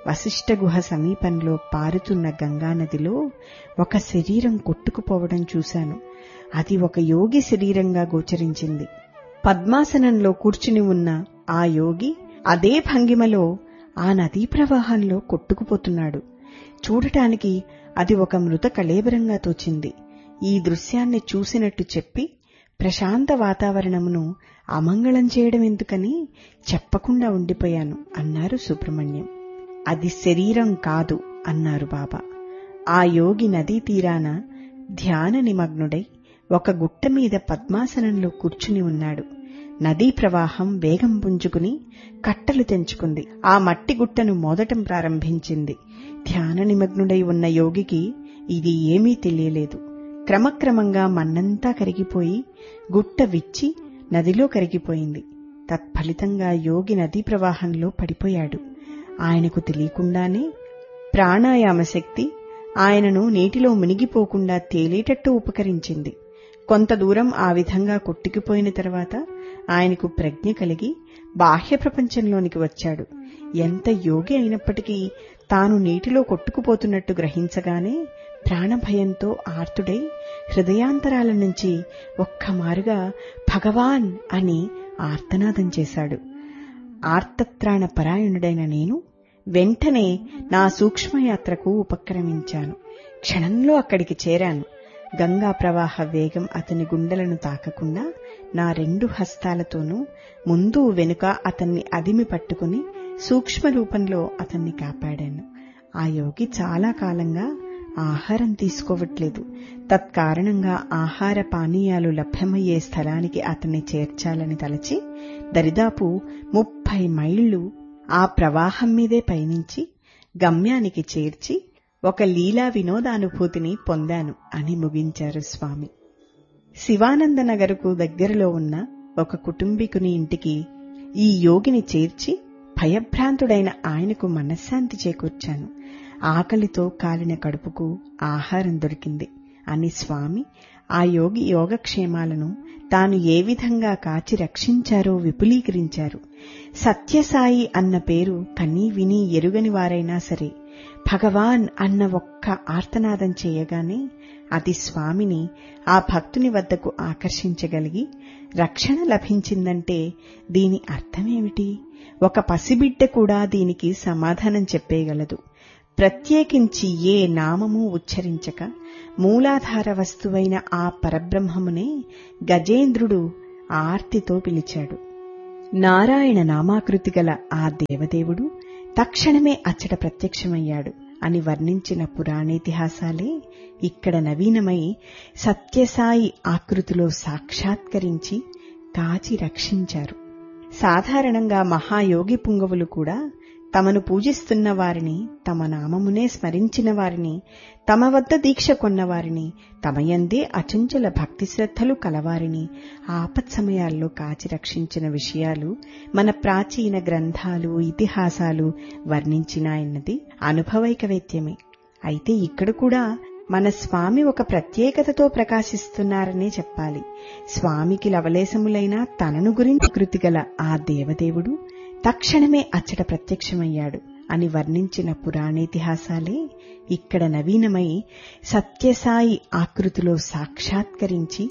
వశిష్ఠ గుహ సమీపంలో పారుతున్న గంగానదిలో ఒక శరీరం కొట్టుకుపోవడం చూశాను అది ఒక యోగి శరీరంగా గోచరించింది పద్మాసనంలో కూర్చుని ఉన్న ఆ యోగి అదే భంగిమలో ఆ నదీ ప్రవాహంలో కొట్టుకుపోతున్నాడు చూడటానికి అది ఒక మృత కళేబరంగా తోచింది ఈ దృశ్యాన్ని చూసినట్టు చెప్పి ప్రశాంత వాతావరణమును అమంగళం చేయడం ఎందుకని చెప్పకుండా ఉండిపోయాను అన్నారు సుబ్రహ్మణ్యం అది శరీరం కాదు అన్నారు బాబా ఆ యోగి నదీ తీరాన ధ్యాన నిమగ్నుడై ఒక గుట్ట మీద పద్మాసనంలో కూర్చుని ఉన్నాడు నదీ ప్రవాహం వేగం పుంజుకుని కట్టలు తెంచుకుంది ఆ మట్టి గుట్టను మోదటం ప్రారంభించింది ధ్యాన నిమగ్నుడై ఉన్న యోగికి ఇది ఏమీ తెలియలేదు క్రమక్రమంగా మన్నంతా కరిగిపోయి గుట్ట విచ్చి నదిలో కరిగిపోయింది తత్ఫలితంగా యోగి నదీ ప్రవాహంలో పడిపోయాడు ఆయనకు తెలియకుండానే ప్రాణాయామ శక్తి ఆయనను నీటిలో మునిగిపోకుండా తేలేటట్టు ఉపకరించింది కొంత దూరం ఆ విధంగా కొట్టుకుపోయిన తర్వాత ఆయనకు ప్రజ్ఞ కలిగి బాహ్య ప్రపంచంలోనికి వచ్చాడు ఎంత యోగి అయినప్పటికీ తాను నీటిలో కొట్టుకుపోతున్నట్టు గ్రహించగానే ప్రాణభయంతో ఆర్తుడై హృదయాంతరాల నుంచి ఒక్కమారుగా భగవాన్ అని ఆర్తనాదం చేశాడు ఆర్తత్రాణ పరాయణుడైన నేను వెంటనే నా సూక్ష్మయాత్రకు ఉపక్రమించాను క్షణంలో అక్కడికి చేరాను గంగా ప్రవాహ వేగం అతని గుండెలను తాకకుండా నా రెండు హస్తాలతోనూ ముందు వెనుక అతన్ని అదిమి పట్టుకుని సూక్ష్మ రూపంలో అతన్ని కాపాడాను ఆ యోగి చాలా కాలంగా ఆహారం తీసుకోవట్లేదు తత్కారణంగా ఆహార పానీయాలు లభ్యమయ్యే స్థలానికి అతన్ని చేర్చాలని తలచి దరిదాపు ముప్పై మైళ్లు ఆ ప్రవాహం మీదే పయనించి గమ్యానికి చేర్చి ఒక లీలా వినోదానుభూతిని పొందాను అని ముగించారు స్వామి శివానందనగర్కు దగ్గరలో ఉన్న ఒక కుటుంబీకుని ఇంటికి ఈ యోగిని చేర్చి భయభ్రాంతుడైన ఆయనకు మనశ్శాంతి చేకూర్చాను ఆకలితో కాలిన కడుపుకు ఆహారం దొరికింది అని స్వామి ఆ యోగి యోగక్షేమాలను తాను ఏ విధంగా కాచి రక్షించారో విపులీకరించారు సత్యసాయి అన్న పేరు కనీ విని ఎరుగని వారైనా సరే భగవాన్ అన్న ఒక్క ఆర్తనాదం చేయగానే అది స్వామిని ఆ భక్తుని వద్దకు ఆకర్షించగలిగి రక్షణ లభించిందంటే దీని అర్థమేమిటి ఒక పసిబిడ్డ కూడా దీనికి సమాధానం చెప్పేయగలదు ప్రత్యేకించి ఏ నామము ఉచ్చరించక మూలాధార వస్తువైన ఆ పరబ్రహ్మమునే గజేంద్రుడు ఆర్తితో పిలిచాడు నారాయణ నామాకృతి గల ఆ దేవదేవుడు తక్షణమే అచ్చట ప్రత్యక్షమయ్యాడు అని వర్ణించిన పురాణేతిహాసాలే ఇక్కడ నవీనమై సత్యసాయి ఆకృతిలో సాక్షాత్కరించి కాచి రక్షించారు సాధారణంగా మహాయోగి పుంగవులు కూడా తమను పూజిస్తున్న వారిని తమ నామమునే స్మరించిన వారిని తమ వద్ద దీక్ష కొన్నవారిని తమయందే అచంచల భక్తి శ్రద్ధలు కలవారిని ఆపత్ సమయాల్లో కాచి రక్షించిన విషయాలు మన ప్రాచీన గ్రంథాలు ఇతిహాసాలు వర్ణించినాయన్నది అనుభవైకవేద్యమే అయితే ఇక్కడ కూడా మన స్వామి ఒక ప్రత్యేకతతో ప్రకాశిస్తున్నారనే చెప్పాలి స్వామికి లవలేశములైన తనను గురించి కృతిగల ఆ దేవదేవుడు తక్షణమే అచ్చట ప్రత్యక్షమయ్యాడు అని వర్ణించిన పురాణేతిహాసాలే ఇక్కడ నవీనమై సత్యసాయి ఆకృతిలో సాక్షాత్కరించి